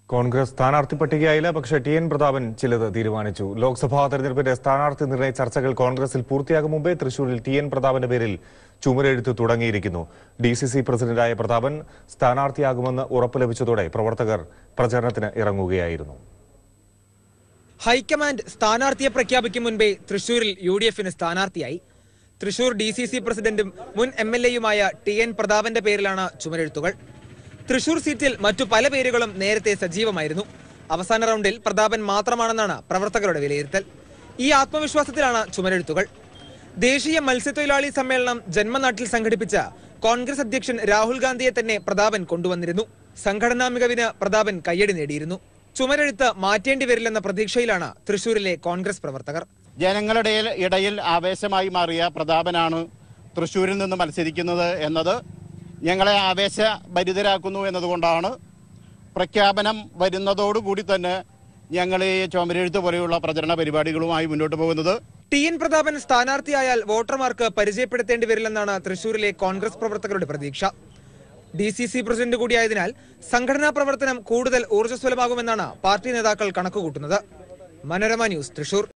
കോൺഗ്രസ് സ്ഥാനാർത്ഥി പട്ടികയായില്ല പക്ഷേ T N Prathapan ചിലത് തീരുമാനിച്ചു ലോക്സഭാ തെരഞ്ഞെടുപ്പിന്റെ സ്ഥാനാർത്ഥി നിർണയ ചർച്ചകൾ കോൺഗ്രസിൽ പൂർത്തിയാകും മുമ്പേ തൃശൂരിൽ ടി എൻ പ്രതാപന്റെ പേരിൽ ചുമരെഴുത്ത് തുടങ്ങിയിരിക്കുന്നു ഡി സി സി പ്രസിഡന്റായ പ്രതാപൻ സ്ഥാനാർത്ഥിയാകുമെന്ന് ഉറപ്പ് ലഭിച്ചതോടെ പ്രവർത്തകർ പ്രചരണത്തിന് ഇറങ്ങുകയായിരുന്നു ഹൈക്കമാൻഡ് സ്ഥാനാർത്ഥിയെ പ്രഖ്യാപിക്കും മുൻപേ തൃശൂരിൽ യു ഡി എഫിന് സ്ഥാനാർത്ഥിയായി തൃശൂർ ഡി സി സി പ്രസിഡന്റും മുൻ എം എൽ എയുമായ ടി എൻ പ്രതാപന്റെ പേരിലാണ് ചുമരെഴുത്തുകൾ തൃശൂർ സീറ്റിൽ മറ്റു പല പേരുകളും നേരത്തെ സജീവമായിരുന്നു അവസാന റൗണ്ടിൽ പ്രതാപൻ മാത്രമാണെന്നാണ് പ്രവർത്തകരുടെ വിലയിരുത്തൽ ഈ ആത്മവിശ്വാസത്തിലാണ് ചുമരെഴുത്തുകൾ ദേശീയ മത്സ്യത്തൊഴിലാളി സമ്മേളനം ജന്മനാട്ടിൽ സംഘടിപ്പിച്ച കോൺഗ്രസ് അധ്യക്ഷൻ രാഹുൽ ഗാന്ധിയെ തന്നെ പ്രതാപൻ കൊണ്ടുവന്നിരുന്നു സംഘടനാ മികവിന് പ്രതാപൻ കയ്യടി നേടിയിരുന്നു ചുമരെഴുത്ത് മാറ്റേണ്ടി വരില്ലെന്ന പ്രതീക്ഷയിലാണ് തൃശൂരിലെ കോൺഗ്രസ് പ്രവർത്തകർ ജനങ്ങളുടെ ഇടയിൽ ആവേശമായി മാറിയ പ്രതാപനാണ് തൃശ്ശൂരിൽ നിന്ന് മത്സരിക്കുന്നത് എന്നത് ഞങ്ങളെ ആവേശഭരിതരാക്കുന്നു എന്നതുകൊണ്ടാണ് പ്രഖ്യാപനം വരുന്നതോടുകൂടി തന്നെ ഞങ്ങൾ ഈ ചുമരെഴുത്ത് പോലെയുള്ള പ്രചരണ പരിപാടികളുമായി മുന്നോട്ട് പോകുന്നത് ടി എൻ പ്രതാപൻ സ്ഥാനാർത്ഥിയായാൽ വോട്ടർമാർക്ക് പരിചയപ്പെടുത്തേണ്ടി വരില്ലെന്നാണ് തൃശൂരിലെ കോൺഗ്രസ് പ്രവർത്തകരുടെ പ്രതീക്ഷ ഡി സി സി പ്രസിഡന്റ് കൂടിയായതിനാൽ സംഘടനാ പ്രവർത്തനം കൂടുതൽ ഊർജ്ജസ്വലമാകുമെന്നാണ് പാർട്ടി നേതാക്കൾ കണക്കുകൂട്ടുന്നത് മനോരമ ന്യൂസ് തൃശൂർ